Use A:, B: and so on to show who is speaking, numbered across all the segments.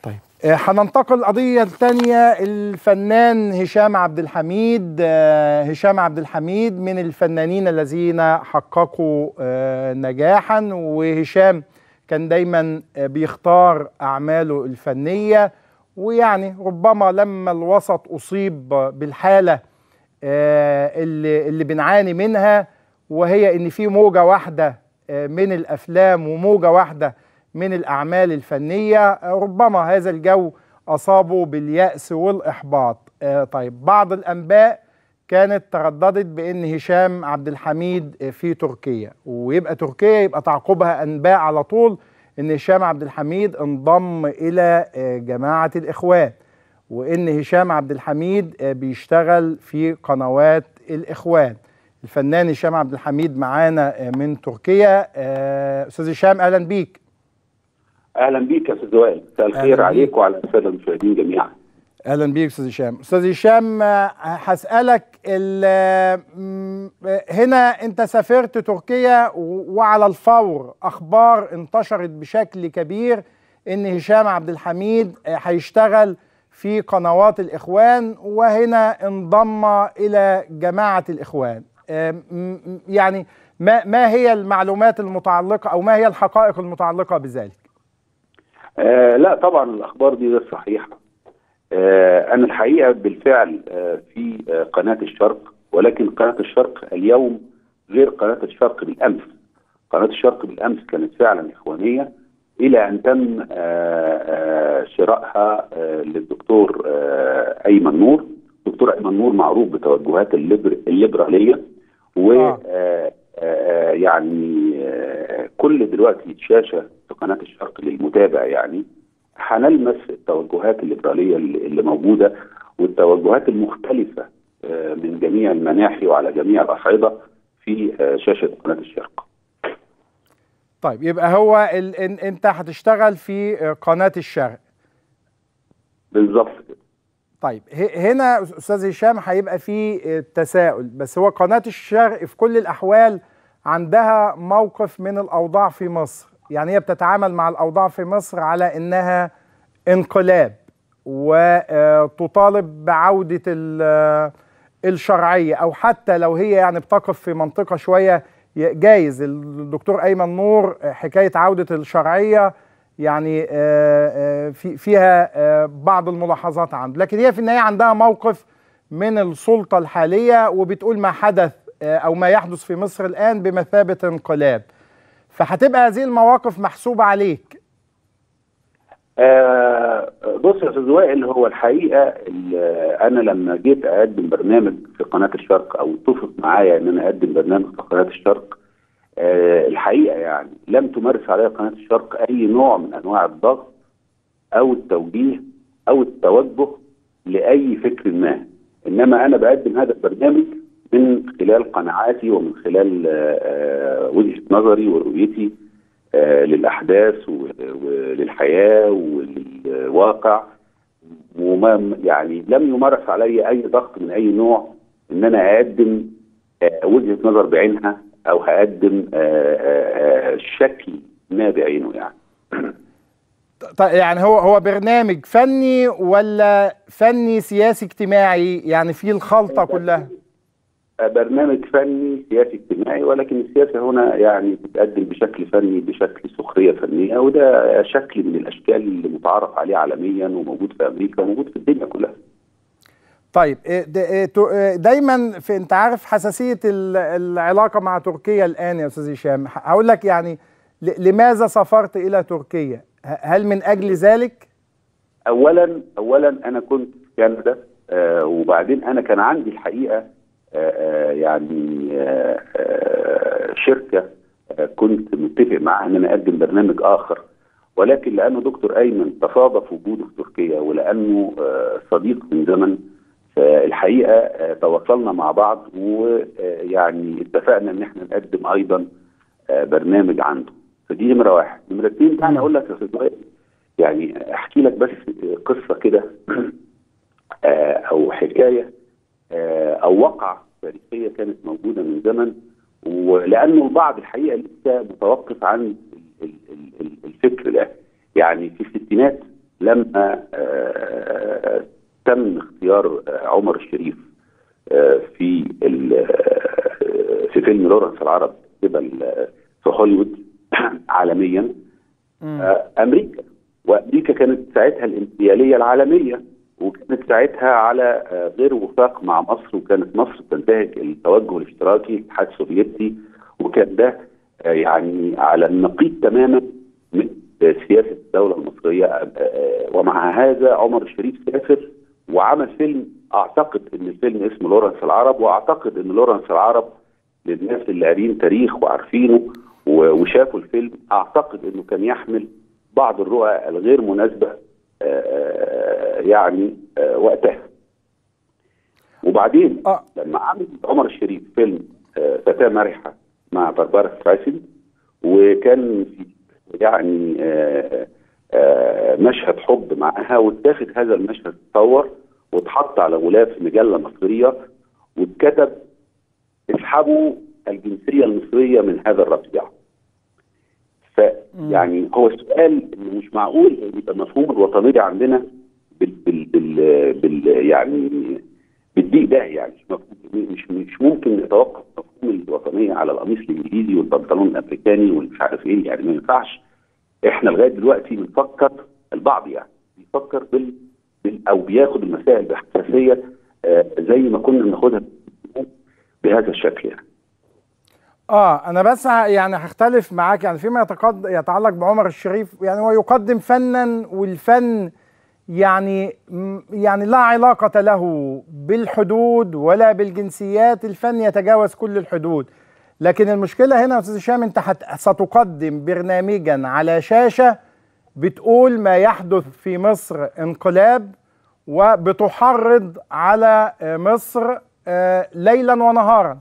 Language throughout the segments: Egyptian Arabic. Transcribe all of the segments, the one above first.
A: طيب آه، هننتقل القضية الثانية الفنان هشام عبد الحميد آه، هشام عبد الحميد من الفنانين الذين حققوا آه، نجاحا وهشام كان دايما آه، بيختار أعماله الفنية ويعني ربما لما الوسط أصيب بالحالة آه، اللي, اللي بنعاني منها وهي إن في موجة واحدة آه، من الأفلام وموجة واحدة من الأعمال الفنية ربما هذا الجو أصابه باليأس والإحباط آه، طيب بعض الأنباء كانت ترددت بأن هشام عبد الحميد آه، في تركيا ويبقى تركيا يبقى تعقبها أنباء على طول أن هشام عبد الحميد انضم إلى آه، جماعة الإخوان وأن هشام عبد الحميد آه، بيشتغل في قنوات الإخوان الفنان هشام عبد الحميد معانا آه، من تركيا آه، أستاذ هشام أهلا بيك
B: اهلا بيك يا استاذ وائل مساء
A: أهلاً
B: الخير
A: بيك.
B: عليك وعلى الساده المشاهدين جميعا
A: اهلا بيك استاذ هشام استاذ هشام آه، هسالك ال- م- هنا انت سافرت تركيا و- وعلى الفور اخبار انتشرت بشكل كبير ان هشام عبد الحميد آه، هيشتغل في قنوات الاخوان وهنا انضم الى جماعه الاخوان آه، م- م- يعني ما ما هي المعلومات المتعلقه او ما هي الحقائق المتعلقه بذلك
B: آه لا طبعا الاخبار دي غير صحيحه آه انا الحقيقه بالفعل آه في آه قناه الشرق ولكن قناه الشرق اليوم غير قناه الشرق بالامس قناه الشرق بالامس كانت فعلا اخوانيه الى ان تم آه آه شرائها آه للدكتور آه ايمن نور الدكتور ايمن نور معروف بتوجهات الليبر الليبراليه و
A: آه.
B: آه آه يعني آه كل دلوقتي شاشه في قناه الشرق للمتابع يعني هنلمس التوجهات الليبراليه اللي اللي موجوده والتوجهات المختلفه آه من جميع المناحي وعلى جميع الاصعده في آه شاشه قناه الشرق.
A: طيب يبقى هو ال... إن... انت هتشتغل في آه، قناه الشرق
B: بالظبط كده.
A: طيب ه- هنا استاذ هشام هيبقى في آه، تساؤل بس هو قناه الشرق في كل الاحوال عندها موقف من الاوضاع في مصر يعني هي بتتعامل مع الاوضاع في مصر على انها انقلاب وتطالب بعوده ال- آه، الشرعيه او حتى لو هي يعني بتقف في منطقه شويه ي- جايز الدكتور ايمن نور آه، حكايه عوده الشرعيه يعني آه، آه، في فيها آه، بعض الملاحظات عنده لكن هي في النهايه عندها موقف من السلطه الحاليه وبتقول ما حدث آه، او ما يحدث في مصر الان بمثابه انقلاب فهتبقى هذه المواقف محسوبه عليك
B: آه بص يا استاذ وائل هو الحقيقه ال- انا لما جيت اقدم برنامج في قناه الشرق او اتفق معايا ان انا اقدم برنامج في قناه الشرق آه الحقيقه يعني لم تمارس عليا قناه الشرق اي نوع من انواع الضغط او التوجيه او التوجه لاي فكر ما انما انا بقدم هذا البرنامج من خلال قناعاتي ومن خلال آه، آه، وجهه نظري ورؤيتي آه، للاحداث و- وللحياه وللواقع وما يعني لم يمارس علي اي ضغط من اي نوع ان انا اقدم آه، وجهه نظر بعينها او هقدم آه، آه، آه، شكل ما بعينه يعني
A: طيب يعني هو هو برنامج فني ولا فني سياسي اجتماعي يعني فيه الخلطه كلها
B: برنامج فني سياسي اجتماعي ولكن السياسه هنا يعني بتقدم بشكل فني بشكل سخريه فنيه وده شكل من الاشكال اللي متعارف عليه عالميا وموجود في امريكا وموجود في الدنيا كلها.
A: طيب إيه د- إيه تو- إيه دايما في انت عارف حساسيه ال- العلاقه مع تركيا الان يا استاذ هشام ه- هقول لك يعني ل- لماذا سافرت الى تركيا ه- هل من اجل ذلك
B: اولا اولا انا كنت في كندا آه وبعدين انا كان عندي الحقيقه آه آه يعني آه آه شركه آه كنت متفق معاها ان انا اقدم برنامج اخر ولكن لانه دكتور ايمن تصادف وجوده في تركيا ولانه آه صديق من زمن فالحقيقه آه تواصلنا مع بعض ويعني اتفقنا ان احنا نقدم ايضا آه برنامج عنده فدي نمره واحد نمره اثنين يعني اقول لك يا استاذ وائل يعني احكي لك بس قصه كده آه، او حكايه آه، او وقعه تاريخيه كانت موجوده من زمن ولانه البعض الحقيقه لسه متوقف عن ال- ال- ال- الفكر ده يعني في الستينات لما آه، تم اختيار آه، عمر الشريف آه، في ال- آه، في فيلم لورنس العرب قبل آه، في هوليوود عالميا آه، امريكا وامريكا كانت ساعتها الامبرياليه العالميه وكانت ساعتها على آه، غير وفاق مع مصر وكانت مصر تنتهج التوجه الاشتراكي الاتحاد السوفيتي وكان ده آه، يعني على النقيض تماما من آه، سياسه الدوله المصريه آه، آه، ومع هذا عمر الشريف سافر وعمل فيلم اعتقد ان الفيلم اسمه لورنس العرب واعتقد ان لورنس العرب للناس اللي قارين تاريخ وعارفينه و- وشافوا الفيلم اعتقد انه كان يحمل بعض الرؤى الغير مناسبه آه، يعني آه، وقتها وبعدين
A: آه.
B: لما عمل عمر الشريف فيلم آه، فتاة مرحة مع باربارا سترايسن وكان في يعني آه، آه، مشهد حب معها واتاخد هذا المشهد تصور واتحط على غلاف مجلة مصرية واتكتب اسحبوا الجنسية المصرية من هذا الرفيع فيعني هو السؤال انه مش معقول إن يبقى مفهوم الوطنية عندنا بال بال بال, بال يعني بالضيق ده يعني مش مفهوم مش مش ممكن نتوقف مفهوم الوطنيه على القميص الانجليزي والبنطلون الامريكاني والمش عارف ايه يعني ما ينفعش احنا لغايه دلوقتي بنفكر البعض يعني بيفكر بال, بال او بياخد المسائل بحساسيه آه زي ما كنا بناخدها بهذا الشكل يعني
A: اه انا بس ه- يعني هختلف معاك يعني فيما يتقد يتعلق بعمر الشريف يعني هو يقدم فنا والفن يعني م- يعني لا علاقة له بالحدود ولا بالجنسيات الفن يتجاوز كل الحدود لكن المشكلة هنا يا أستاذ هشام أنت هت- ستقدم برنامجا على شاشة بتقول ما يحدث في مصر انقلاب وبتحرض على آه، مصر آه، ليلا ونهارا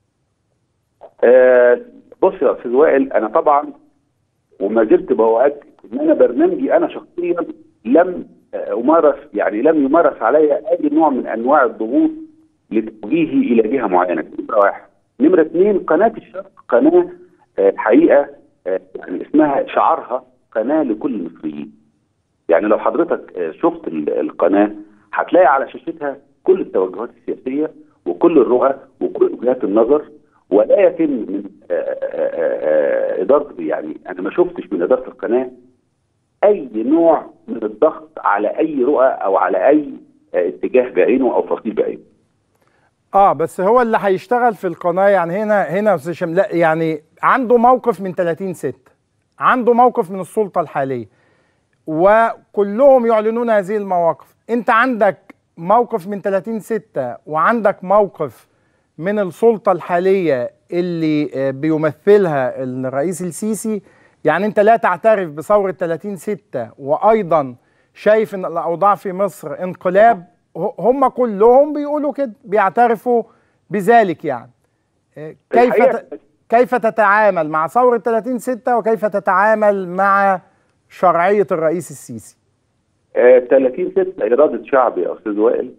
B: آه بص يا استاذ وائل انا طبعا وما زلت بؤكد ان انا برنامجي انا شخصيا لم آه، امارس يعني لم يمارس علي اي نوع من انواع الضغوط لتوجيهي الى جهه معينه دي نمره واحد نمره اثنين قناه الشرق قناه آه، حقيقه آه، يعني اسمها شعارها قناه لكل المصريين يعني لو حضرتك آه، شفت ال- القناه هتلاقي على شاشتها كل التوجهات السياسيه وكل الرؤى وكل وجهات النظر ولا يتم من آه، آه، آه، اداره يعني انا ما شفتش من اداره القناه اي نوع من الضغط على اي رؤى او على اي آه، اتجاه بعينه او فصيل بعينه
A: اه بس هو اللي هيشتغل في القناه يعني هنا هنا يا استاذ هشام لا يعني عنده موقف من 30 6 عنده موقف من السلطه الحاليه وكلهم يعلنون هذه المواقف انت عندك موقف من 30 6 وعندك موقف من السلطه الحاليه اللي آه، بيمثلها الرئيس السيسي يعني انت لا تعترف بثوره 30 6 وايضا شايف ان الاوضاع في مصر انقلاب ه- هم كلهم بيقولوا كده بيعترفوا بذلك يعني آه، كيف
B: الحقيقة-
A: ت- كيف تتعامل مع ثوره 30 6 وكيف تتعامل مع شرعيه الرئيس السيسي
B: آه، 30 6 اراده شعب يا استاذ وائل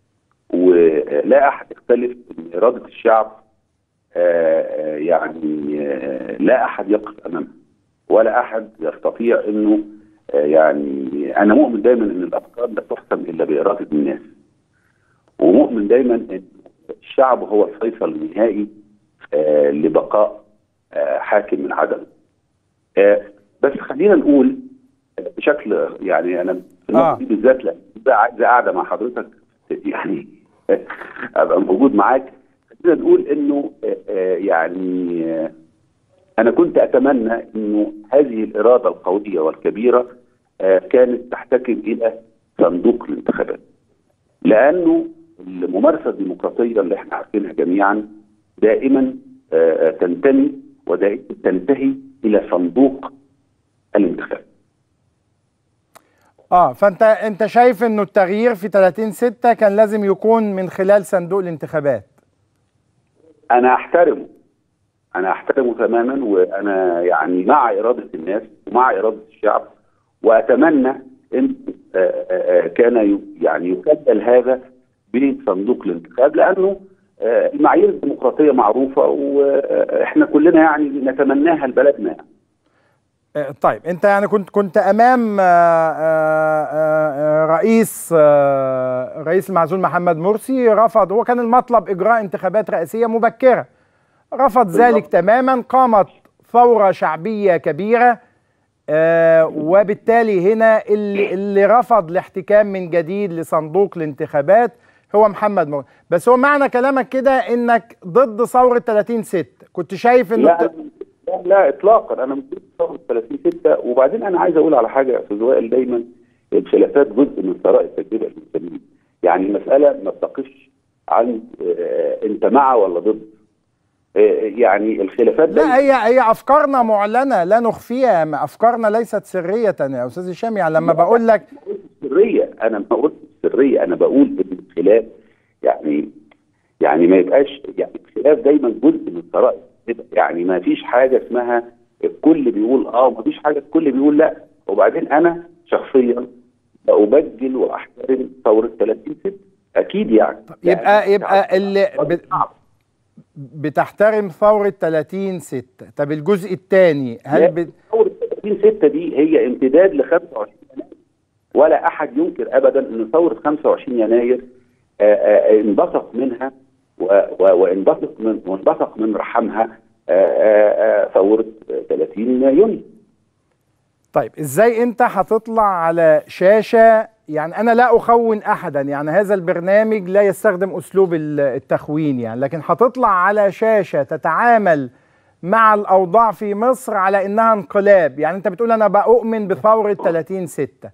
B: ولا احد يختلف ان اراده الشعب آه، آه، يعني آه، لا احد يقف امامها ولا احد يستطيع انه آه، يعني انا مؤمن دايما ان الافكار لا تحسم الا باراده الناس ومؤمن دايما ان الشعب هو الفيصل النهائي آه، لبقاء آه، حاكم من عدم آه، بس خلينا نقول بشكل يعني انا في النقطه
A: آه.
B: دي بالذات لا إذا عايز قاعده مع حضرتك يعني ابقى موجود معاك خلينا نقول انه آه، آه، يعني آه، انا كنت اتمنى انه هذه الاراده القويه والكبيره آه، كانت تحتكم الى صندوق الانتخابات لانه الممارسه الديمقراطيه اللي احنا عارفينها جميعا دائما آه، تنتمي ودائما تنتهي الى صندوق الانتخاب
A: اه فانت انت شايف انه التغيير في 30 6 كان لازم يكون من خلال صندوق الانتخابات
B: انا احترمه انا احترمه تماما وانا يعني مع اراده الناس ومع اراده الشعب واتمنى ان آه، آه، آه، كان ي- يعني يكمل هذا بصندوق الانتخاب لانه آه، المعايير الديمقراطيه معروفه واحنا كلنا يعني نتمناها لبلدنا يعني.
A: آه، طيب انت يعني كنت كنت امام آه، آه، الرئيس آه، الرئيس المعزول محمد مرسي رفض هو كان المطلب اجراء انتخابات رئاسيه مبكره رفض ذلك تماما قامت ثوره شعبيه كبيره آه، وبالتالي هنا اللي, اللي رفض الاحتكام من جديد لصندوق الانتخابات هو محمد مرسي بس هو معنى كلامك كده انك ضد ثوره 30 6 كنت شايف انه
B: لا لا, لا اطلاقا انا مش ضد ثوره 30 6 وبعدين انا عايز اقول على حاجه يا استاذ وائل دايما الخلافات جزء من ثراء التجربه المسلمين يعني المساله ما بتقفش عن آه، انت مع ولا ضد آه، يعني الخلافات
A: لا هي هي افكارنا معلنه لا نخفيها ما افكارنا ليست سريه يا استاذ هشام يعني لما بقول لك
B: ما قلتش سريه انا ما قلتش سريه انا بقول ان الخلاف يعني يعني ما يبقاش يعني الخلاف دايما جزء من ثراء التجربة. يعني ما فيش حاجه اسمها الكل بيقول اه وما فيش حاجه الكل بيقول لا وبعدين انا شخصيا بأبجل واحترم ثوره 30 6 اكيد يعني
A: يبقى يبقى اللي
B: يعني
A: ب- بتحترم ثوره 30 6 طب الجزء الثاني هل
B: لا،
A: بت...
B: ثوره 30 6 دي هي امتداد ل 25 يناير ولا احد ينكر ابدا ان ثوره 25 يناير آه، آه، انبثق منها و- و- وانبثق من وانبثق من رحمها آه، آه، آه، ثوره 30 يونيو
A: طيب ازاي انت هتطلع على شاشة يعني انا لا اخون احدا يعني هذا البرنامج لا يستخدم اسلوب ال- التخوين يعني لكن هتطلع على شاشة تتعامل مع الاوضاع في مصر على انها انقلاب يعني انت بتقول انا بؤمن بثورة 30 6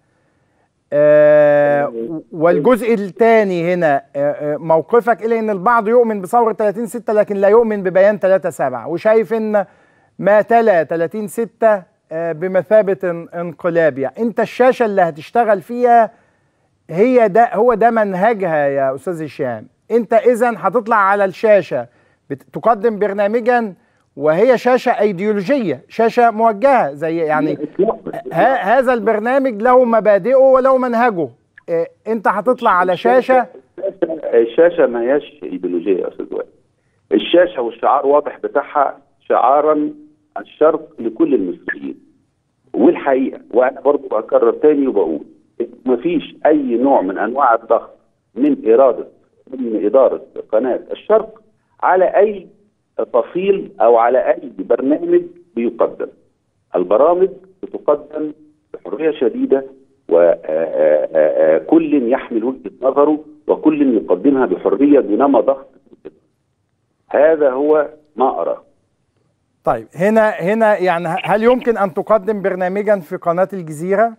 A: آه والجزء الثاني هنا آه آه، موقفك الى ان البعض يؤمن بثورة 30 6 لكن لا يؤمن ببيان 3 7 وشايف ان ما تلا 30 6 آه، بمثابة ان- انقلاب يعني انت الشاشة اللي هتشتغل فيها هي ده هو ده منهجها يا استاذ هشام انت اذا هتطلع على الشاشة بت- تقدم برنامجا وهي شاشة ايديولوجية شاشة موجهة زي يعني ه- هذا البرنامج له مبادئه وله منهجه آه، انت هتطلع على شاشة
B: الشاشه ما هياش ايديولوجيه يا استاذ وائل الشاشه والشعار واضح بتاعها شعارا الشرق لكل المصريين والحقيقه وانا برضو بكرر تاني وبقول ما فيش اي نوع من انواع الضغط من اراده من اداره قناه الشرق على اي تفصيل او على اي برنامج بيقدم البرامج بتقدم بحريه شديده وكل يحمل وجهه نظره وكل يقدمها بحريه دونما ضغط هذا هو ما اراه
A: طيب هنا هنا يعني هل يمكن ان تقدم برنامجا في قناة الجزيرة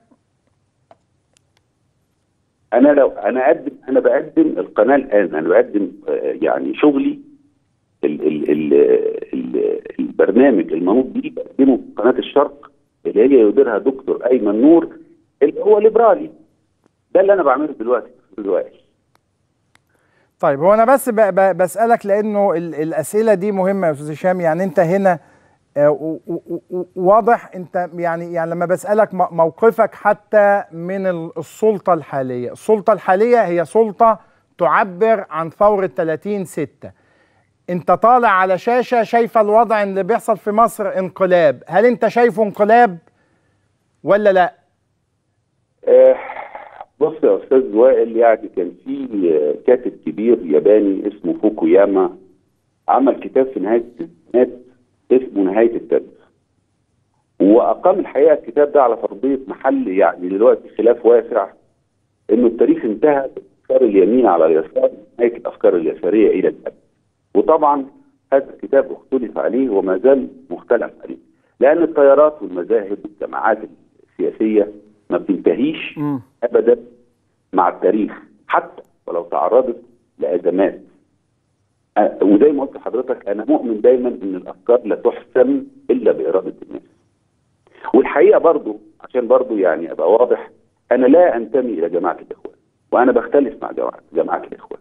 B: انا لو انا اقدم انا بقدم القناه الان انا بقدم آه، يعني شغلي ال ال ال ال البرنامج المنوط بيه بقدمه في قناه الشرق اللي هي يديرها دكتور ايمن نور اللي هو ليبرالي ده اللي انا بعمله دلوقتي دلوقتي
A: طيب هو انا بس ب- ب- بسالك لانه ال- الاسئله دي مهمه يا استاذ هشام يعني انت هنا آه، و- و- و- واضح انت يعني يعني لما بسالك م- موقفك حتى من ال- السلطه الحاليه، السلطه الحاليه هي سلطه تعبر عن ثوره 30 6 انت طالع على شاشه شايفه الوضع اللي بيحصل في مصر انقلاب، هل انت شايفه انقلاب ولا لا؟
B: آه، بص يا استاذ وائل يعني كان في آه، كاتب كبير ياباني اسمه فوكوياما عمل كتاب في نهايه التسعينات اسمه نهايه التاريخ واقام الحقيقه الكتاب ده على فرضيه محل يعني دلوقتي خلاف واسع انه التاريخ انتهى بافكار اليمين على اليسار نهايه الافكار اليساريه الى الابد وطبعا هذا الكتاب اختلف عليه وما زال مختلف عليه لان التيارات والمذاهب والجماعات السياسيه ما بتنتهيش
A: مم.
B: ابدا مع التاريخ حتى ولو تعرضت لازمات أه، وزي ما قلت لحضرتك انا مؤمن دايما ان الافكار لا تحسم الا باراده الناس والحقيقه برضو عشان برضو يعني ابقى واضح انا لا انتمي الى جماعه الاخوان وانا بختلف مع جماعه جماعه الاخوان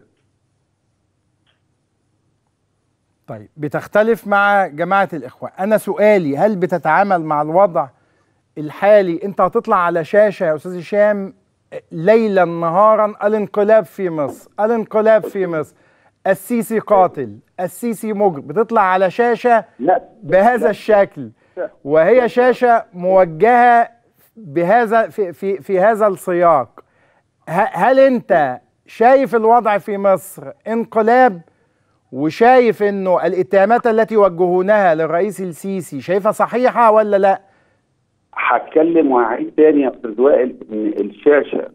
A: طيب بتختلف مع جماعة الإخوان أنا سؤالي هل بتتعامل مع الوضع الحالي أنت هتطلع على شاشة يا أستاذ هشام ليلا نهارا الانقلاب في مصر الانقلاب في مصر السيسي قاتل السيسي مجرم بتطلع على شاشة
B: لا
A: بهذا الشكل وهي شاشة موجهة بهذا في, في, في هذا السياق هل انت شايف الوضع في مصر انقلاب وشايف انه الاتهامات التي يوجهونها للرئيس السيسي شايفها صحيحه ولا لا؟
B: هتكلم وهعيد تاني يا استاذ وائل ان الشاشه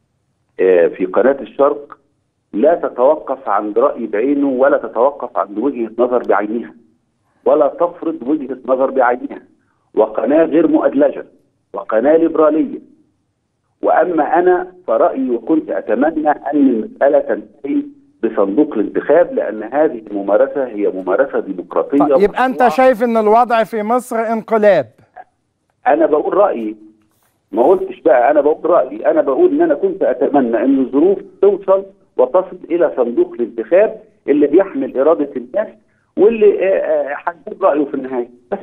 B: في قناه الشرق لا تتوقف عند راي بعينه ولا تتوقف عند وجهه نظر بعينها ولا تفرض وجهه نظر بعينها وقناه غير مؤدلجه وقناه ليبراليه واما انا فرايي وكنت اتمنى ان المساله تنتهي بصندوق الانتخاب لان هذه الممارسه هي ممارسه ديمقراطيه
A: طيب يبقى انت شايف ان الوضع في مصر انقلاب
B: انا بقول رايي ما قلتش بقى انا بقول رايي انا بقول ان انا كنت اتمنى ان الظروف توصل وتصل الى صندوق الانتخاب اللي بيحمل اراده الناس واللي هيجيب رايه في النهايه بس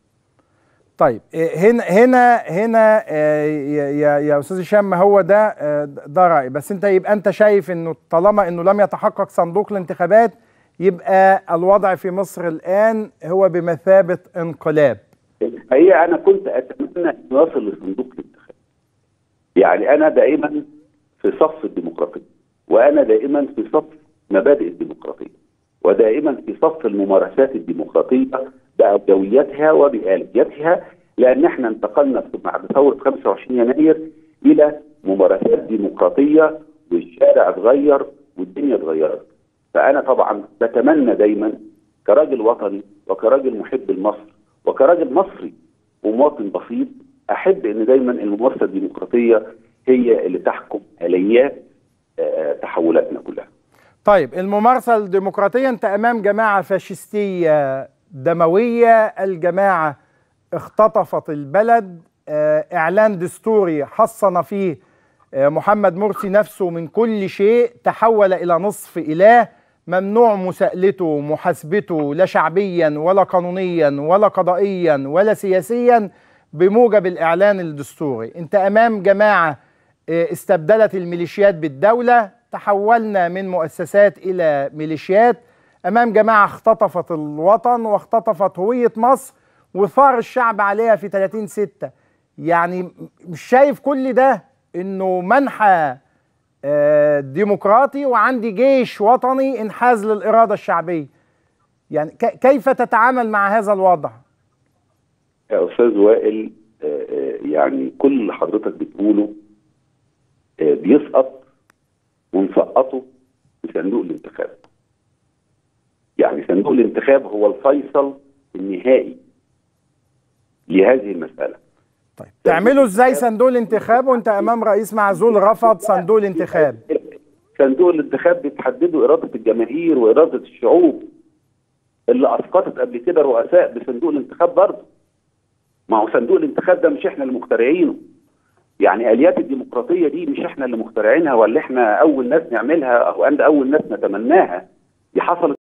A: طيب هنا هنا هنا يا يا استاذ هشام ما هو ده ده راي بس انت يبقى انت شايف انه طالما انه لم يتحقق صندوق الانتخابات يبقى الوضع في مصر الان هو بمثابه انقلاب
B: الحقيقه انا كنت اتمنى ان يصل لصندوق الانتخاب يعني انا دائما في صف الديمقراطيه وانا دائما في صف مبادئ الديمقراطيه ودائما في صف الممارسات الديمقراطيه باولوياتها وبالياتها لان احنا انتقلنا بعد ثوره 25 يناير الى ممارسات ديمقراطيه والشارع اتغير والدنيا اتغيرت فانا طبعا بتمنى دايما كراجل وطني وكراجل محب لمصر وكراجل مصري ومواطن بسيط احب ان دايما الممارسه الديمقراطيه هي اللي تحكم اليات أه تحولاتنا كلها.
A: طيب الممارسه الديمقراطيه انت امام جماعه فاشستيه دمويه، الجماعه اختطفت البلد، أه اعلان دستوري حصن فيه أه محمد مرسي نفسه من كل شيء، تحول الى نصف اله، ممنوع مساءلته محاسبته لا شعبيا ولا قانونيا ولا قضائيا ولا سياسيا بموجب الاعلان الدستوري انت امام جماعه استبدلت الميليشيات بالدوله تحولنا من مؤسسات الى ميليشيات امام جماعه اختطفت الوطن واختطفت هويه مصر وثار الشعب عليها في 30 6 يعني مش شايف كل ده انه منحى ديمقراطي وعندي جيش وطني انحاز للإرادة الشعبية يعني كيف تتعامل مع هذا الوضع
B: يا أستاذ وائل يعني كل اللي حضرتك بتقوله بيسقط ونسقطه في صندوق الانتخاب يعني صندوق الانتخاب هو الفيصل النهائي لهذه المسألة
A: طيب تعملوا ازاي صندوق الانتخاب وانت امام رئيس معزول رفض صندوق الانتخاب
B: صندوق الانتخاب بتحدده اراده الجماهير واراده الشعوب اللي اسقطت قبل كده رؤساء بصندوق الانتخاب برضه ما هو صندوق الانتخاب ده مش احنا اللي مخترعينه يعني اليات الديمقراطيه دي مش احنا اللي مخترعينها ولا احنا اول ناس نعملها او اول ناس نتمناها دي حصلت